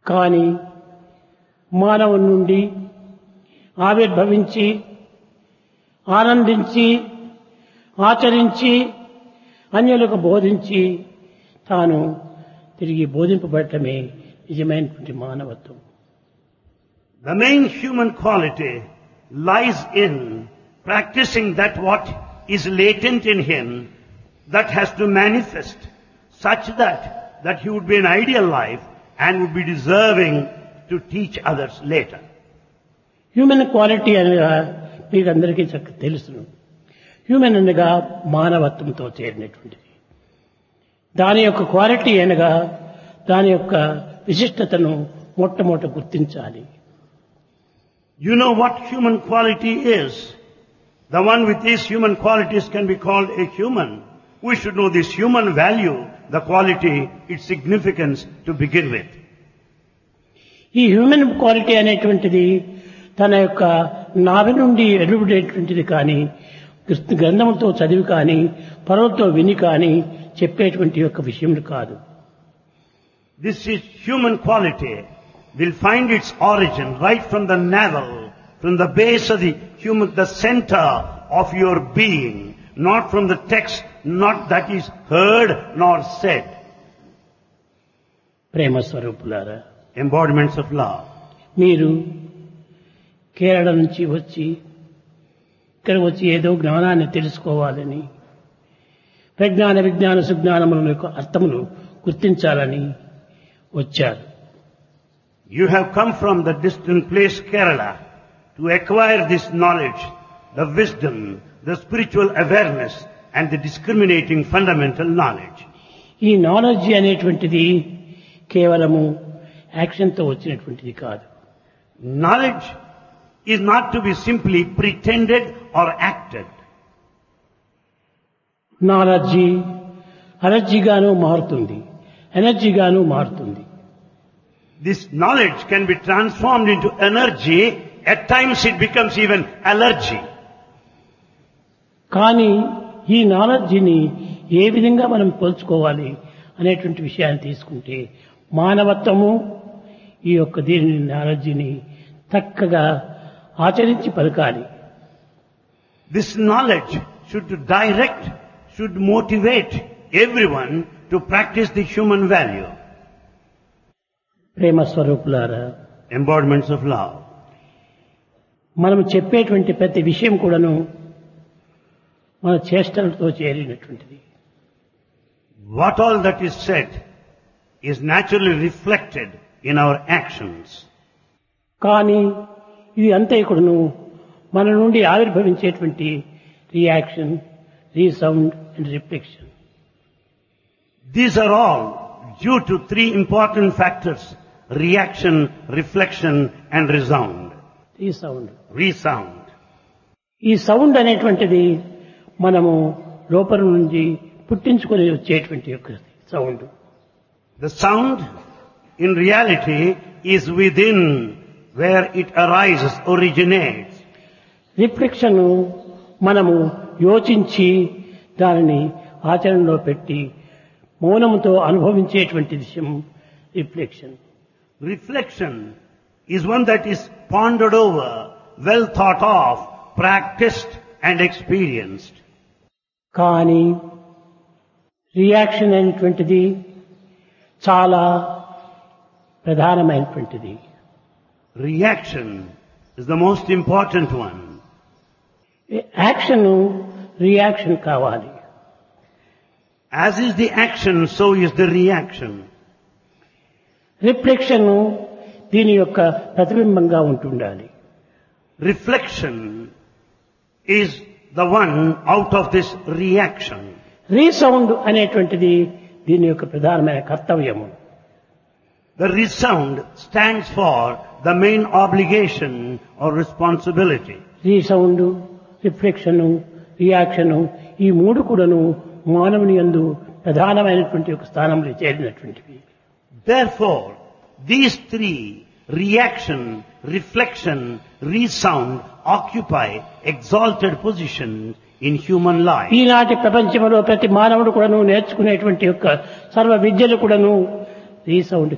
కానీ మానవుని నుండి ఆవిర్భవించి ఆనందించి ఆచరించి అన్యులకు బోధించి తాను తిరిగి బోధింపబడటమే నిజమైనటువంటి మానవత్వం The main human quality lies in practicing that what is latent in him that has to manifest such that that he would be an ideal life and would be deserving to teach others later. Human quality అనగా మీకు అందరికీ చక్క తెలుసును human అనగా మానవత్వంతో చేరినటువంటిది దాని యొక్క quality అనగా దాని యొక్క విశిష్టతను మొట్టమొదట గుర్తించాలి You know what human quality is. The one with these human qualities can be called a human. We should know this human value, the quality, its significance to begin with. ఈ human quality అనేటువంటిది తన యొక్క నాభి నుండి వెలువడేటువంటిది కానీ క్రిస్తు గ్రంథములతో చదివి కానీ పర్వతో విని కానీ చెప్పేటువంటి యొక్క విషయం కాదు This is human quality will find its origin right from the navel, from the base of the human, the center of your being, not from the text, not that is heard nor said. ప్రేమ స్వరూపులారా Embodiments of love. మీరు కేరళ నుంచి వచ్చి ఇక్కడ వచ్చి ఏదో జ్ఞానాన్ని తెలుసుకోవాలని ప్రజ్ఞాన విజ్ఞాన సుజ్ఞానముల యొక్క అర్థములు గుర్తించాలని వచ్చారు You have come from the distant place Kerala to acquire this knowledge, the wisdom, the spiritual awareness and the discriminating fundamental knowledge. ఈ నాలెడ్జ్ అనేటువంటిది కేవలము యాక్షన్తో వచ్చినటువంటిది కాదు Knowledge is not to be simply pretended or acted. Knowledge అలర్జీగాను మారుతుంది ఎనర్జీగాను మారుతుంది This knowledge can be transformed into energy. At times it becomes even allergy. కానీ ఈ నాలెడ్జిని ఏ విధంగా మనం పోల్చుకోవాలి అనేటువంటి విషయాన్ని తీసుకుంటే మానవత్వము ఈ యొక్క దీని నాలెడ్జిని చక్కగా ఆచరించి పలకాలి This knowledge should direct, should motivate everyone to practice the human value. ప్రేమ స్వరూపులారా Embodiments of love. మనం చెప్పేటువంటి ప్రతి విషయం కూడాను మన చేష్టలతో చేరినటువంటిది What all that is said is naturally reflected in our actions. కానీ ఇది అంతా కూడాను మన నుండి ఆవిర్భవించేటువంటి reaction resound and reflection These are all due to three important factors. Reaction, reflection and resound. Resound Resound. ఈ సౌండ్ అనేటువంటిది మనము లోపల నుంచి పుట్టించుకొని వచ్చేటువంటి యొక్క sound The sound in reality is within where it arises, originates. Reflection మనము యోచించి దానిని ఆచరణలో పెట్టి మౌనంతో అనుభవించేటువంటి విషయం reflection Reflection is one that is pondered over, well thought of, practiced and experienced. కానీ రియాక్షన్ అనేటువంటిది చాలా ప్రధానమైనటువంటిది Reaction is the most important one. Action reaction కావాలి As is the action, so is the reaction. Reflection దీని యొక్క ప్రతిబింబంగా ఉంటుండాలి Reflection is the one out of this reaction. Resound అనేటువంటిది దీని యొక్క ప్రధానమైన కర్తవ్యము The resound stands for the main obligation or responsibility. Resound reflection reaction ఈ మూడు కూడాను మానవుని యందు ప్రధానమైనటువంటి ఒక స్థానంలో చేరినటువంటివి Therefore, these three, reaction, reflection, resound, occupy exalted positions in human life. ఈనాటి ప్రపంచంలో ప్రతి మానవుడు కూడాను నేర్చుకునేటువంటి యొక్క సర్వ విద్యలు కూడాను రీసౌండ్